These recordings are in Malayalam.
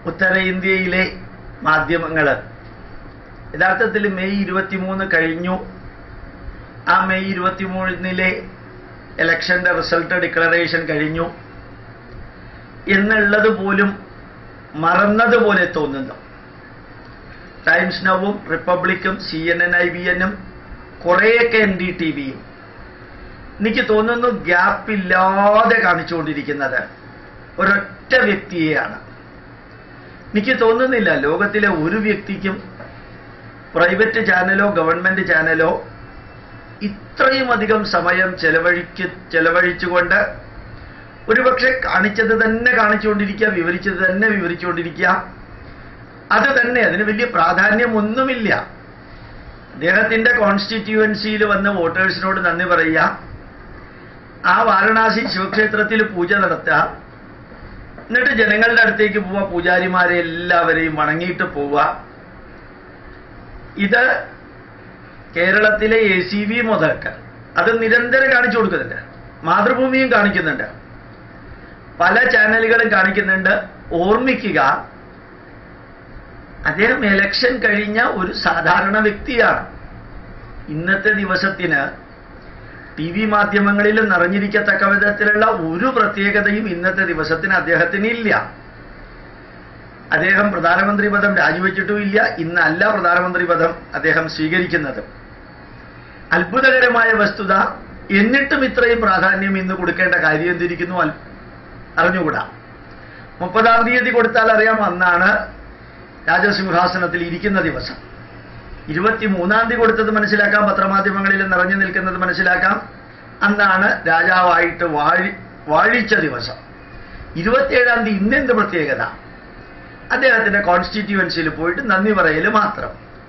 ഉത്തരേന്ത്യയിലെ മാധ്യമങ്ങൾ യഥാർത്ഥത്തിൽ മെയ് ഇരുപത്തിമൂന്ന് കഴിഞ്ഞു ആ മെയ് ഇരുപത്തിമൂന്നിലെ ഇലക്ഷന്റെ റിസൾട്ട് ഡിക്ലറേഷൻ കഴിഞ്ഞു എന്നുള്ളത് പോലും മറന്നതുപോലെ തോന്നുന്നു ടൈംസ് നവും റിപ്പബ്ലിക്കും C N N I B എനും കുറേയൊക്കെ എൻ ഡി ടി വിയും എനിക്ക് തോന്നുന്നു ഗ്യാപ്പില്ലാതെ കാണിച്ചുകൊണ്ടിരിക്കുന്നത് ഒരൊറ്റ വ്യക്തിയെയാണ് എനിക്ക് തോന്നുന്നില്ല ലോകത്തിലെ ഒരു വ്യക്തിക്കും പ്രൈവറ്റ് ചാനലോ ഗവൺമെന്റ് ചാനലോ ഇത്രയും അധികം സമയം ചെലവഴിക്ക് ചെലവഴിച്ചുകൊണ്ട് ഒരുപക്ഷെ കാണിച്ചത് തന്നെ കാണിച്ചുകൊണ്ടിരിക്കുക വിവരിച്ചത് തന്നെ വിവരിച്ചുകൊണ്ടിരിക്കുക അത് തന്നെ അതിന് വലിയ പ്രാധാന്യമൊന്നുമില്ല അദ്ദേഹത്തിന്റെ കോൺസ്റ്റിറ്റ്യുവൻസിയിൽ വന്ന് വോട്ടേഴ്സിനോട് നന്ദി പറയുക ആ വാരണാസി ശിവക്ഷേത്രത്തിൽ പൂജ നടത്തുക എന്നിട്ട് ജനങ്ങളുടെ അടുത്തേക്ക് പോവുക പൂജാരിമാരെ എല്ലാവരെയും വണങ്ങിയിട്ട് പോവുക ഇത് കേരളത്തിലെ എ സി വി മുതൽക്ക് അത് നിരന്തരം കാണിച്ചു കൊടുക്കുന്നുണ്ട് മാതൃഭൂമിയും കാണിക്കുന്നുണ്ട് പല ചാനലുകളും കാണിക്കുന്നുണ്ട് ഓർമ്മിക്കുക അദ്ദേഹം എലക്ഷൻ കഴിഞ്ഞ ഒരു സാധാരണ വ്യക്തിയാണ് ഇന്നത്തെ ദിവസത്തിന് ടി വി മാധ്യമങ്ങളിൽ നിറഞ്ഞിരിക്കത്തക്ക വിധത്തിലുള്ള ഒരു പ്രത്യേകതയും ഇന്നത്തെ ദിവസത്തിന് അദ്ദേഹത്തിന് ഇല്ല അദ്ദേഹം പ്രധാനമന്ത്രി പദം രാജിവെച്ചിട്ടുമില്ല ഇന്നല്ല പ്രധാനമന്ത്രി പദം അദ്ദേഹം സ്വീകരിക്കുന്നത് അത്ഭുതകരമായ വസ്തുത എന്നിട്ടും ഇത്രയും പ്രാധാന്യം ഇന്ന് കൊടുക്കേണ്ട കാര്യം എന്തിരിക്കുന്നു അൽ- അറിഞ്ഞുകൂടാ മുപ്പതാം തീയതി കൊടുത്താൽ അറിയാം അന്നാണ് രാജസിംഹാസനത്തിൽ ഇരിക്കുന്ന ദിവസം ഇരുപത്തിമൂന്നാം തീയതി കൊടുത്തത് മനസ്സിലാക്കാം പത്രമാധ്യമങ്ങളിൽ നിറഞ്ഞു നിൽക്കുന്നത് മനസ്സിലാക്കാം അന്നാണ് രാജാവായിട്ട് വാഴി വാഴിച്ച ദിവസം ഇരുപത്തിയേഴാം തീയതി ഇന്നെന്ത് പ്രത്യേകത അദ്ദേഹത്തിന്റെ കോൺസ്റ്റിറ്റ്യുവൻസിയിൽ പോയിട്ട് നന്ദി പറയൽ മാത്രം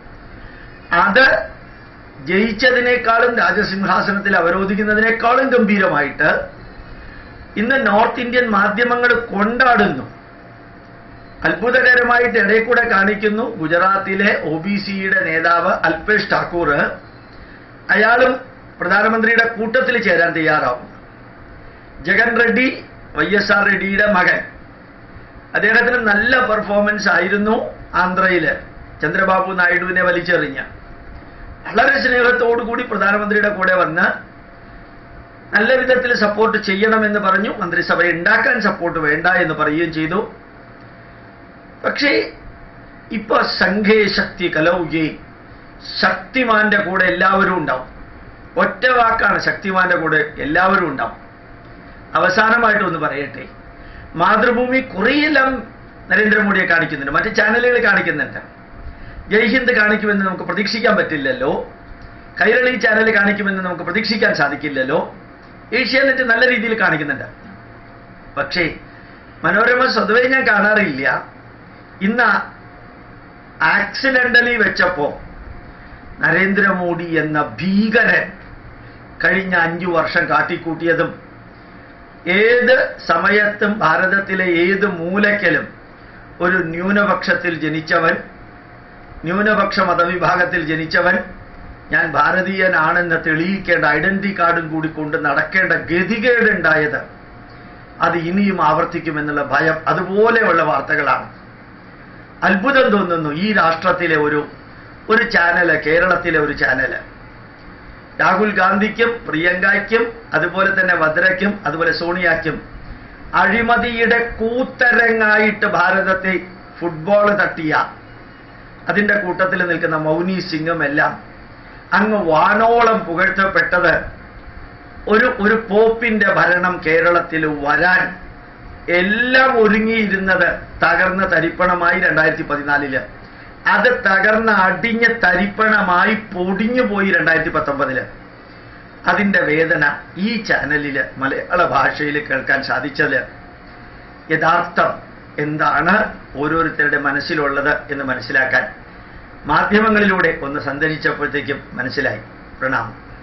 അത് ജയിച്ചതിനേക്കാളും രാജസിംഹാസനത്തിൽ അവരോധിക്കുന്നതിനേക്കാളും ഗംഭീരമായിട്ട് ഇന്ന് നോർത്ത് ഇന്ത്യൻ മാധ്യമങ്ങൾ കൊണ്ടാടുന്നു അത്ഭുതകരമായിട്ട് ഇടയിൽ കൂടെ കാണിക്കുന്നു ഗുജറാത്തിലെ ഒ ബി സിയുടെ നേതാവ് അൽപേഷ് ഠാക്കൂർ അയാളും പ്രധാനമന്ത്രിയുടെ കൂട്ടത്തിൽ ചേരാൻ തയ്യാറാവും Jagan Reddy Y S R റെഡ്ഡിയുടെ മകൻ അദ്ദേഹത്തിന് നല്ല പെർഫോമൻസ് ആയിരുന്നു ആന്ധ്രയില് ചന്ദ്രബാബു നായിഡുവിനെ വലിച്ചെറിഞ്ഞ വളരെ സ്നേഹത്തോടു കൂടി പ്രധാനമന്ത്രിയുടെ കൂടെ വന്ന് നല്ല വിധത്തിൽ സപ്പോർട്ട് ചെയ്യണമെന്ന് പറഞ്ഞു മന്ത്രിസഭ ഉണ്ടാക്കാൻ സപ്പോർട്ട് വേണ്ട എന്ന് പറയുകയും ചെയ്തു പക്ഷേ ഇപ്പൊ സംഘേ ശക്തി കലൗകി ശക്തിമാന്റെ കൂടെ എല്ലാവരും ഉണ്ടാവും ഒറ്റ വാക്കാണ് ശക്തിമാന്റെ കൂടെ എല്ലാവരും ഉണ്ടാവും അവസാനമായിട്ട് ഒന്ന് പറയട്ടെ മാതൃഭൂമി കുറേയെല്ലാം നരേന്ദ്രമോദിയെ കാണിക്കുന്നുണ്ട് മറ്റ് ചാനലുകൾ കാണിക്കുന്നുണ്ട് ജയ്ഹിന്ദ് കാണിക്കുമെന്ന് നമുക്ക് പ്രതീക്ഷിക്കാൻ പറ്റില്ലല്ലോ കൈരളി ചാനൽ കാണിക്കുമെന്ന് നമുക്ക് പ്രതീക്ഷിക്കാൻ സാധിക്കില്ലല്ലോ ഏഷ്യാനെറ്റ് നല്ല രീതിയിൽ കാണിക്കുന്നുണ്ട് പക്ഷേ മനോരമ സ്വതവേ ഞാൻ കാണാറില്ല ഇന്ന് ആക്സിഡന്റലി വെച്ചപ്പോ നരേന്ദ്രമോദി എന്ന ഭീകരൻ കഴിഞ്ഞ അഞ്ചു വർഷം കാട്ടിക്കൂട്ടിയതും ഏത് സമയത്തും ഭാരതത്തിലെ ഏത് മൂലയ്ക്കലും ഒരു ന്യൂനപക്ഷത്തിൽ ജനിച്ചവൻ ന്യൂനപക്ഷ മതവിഭാഗത്തിൽ ജനിച്ചവൻ ഞാൻ ഭാരതീയനാണെന്ന് തെളിയിക്കേണ്ട ഐഡന്റിറ്റി കാർഡും കൂടി കൊണ്ട് നടക്കേണ്ട ഗതികേടുണ്ടായത് അത് ഇനിയും ആവർത്തിക്കുമെന്നുള്ള ഭയം അതുപോലെയുള്ള വാർത്തകളാണ് അത്ഭുതം തോന്നുന്നു ഈ രാഷ്ട്രത്തിലെ ഒരു ഒരു ചാനല് കേരളത്തിലെ ഒരു ചാനല് രാഹുൽ ഗാന്ധിക്കും പ്രിയങ്കയ്ക്കും അതുപോലെ തന്നെ വദ്രയ്ക്കും അതുപോലെ സോണിയയ്ക്കും അഴിമതിയുടെ കൂത്തരങ്ങായിട്ട് ഭാരതത്തെ ഫുട്ബോൾ തട്ടിയ അതിന്റെ കൂട്ടത്തിൽ നിൽക്കുന്ന മൗനി സിംഗും എല്ലാം അങ്ങ് വാനോളം പുകഴ്ത്തപ്പെട്ടത് ഒരു ഒരു പോപ്പിന്റെ ഭരണം കേരളത്തിൽ വരാൻ എല്ലാം ഒരുങ്ങിയിരുന്നത് തകർന്ന തരിപ്പണമായി രണ്ടായിരത്തി പതിനാലില് അത് തകർന്ന അടിഞ്ഞ തരിപ്പണമായി പൊടിഞ്ഞു പോയി രണ്ടായിരത്തി പത്തൊമ്പതില് അതിന്റെ വേദന ഈ ചാനലില് മലയാള ഭാഷയിൽ കേൾക്കാൻ സാധിച്ചത് യഥാർത്ഥം എന്താണ് ഓരോരുത്തരുടെ മനസ്സിലുള്ളത് എന്ന് മനസ്സിലാക്കാൻ മാധ്യമങ്ങളിലൂടെ ഒന്ന് സഞ്ചരിച്ചപ്പോഴത്തേക്കും മനസ്സിലായി പ്രണാമം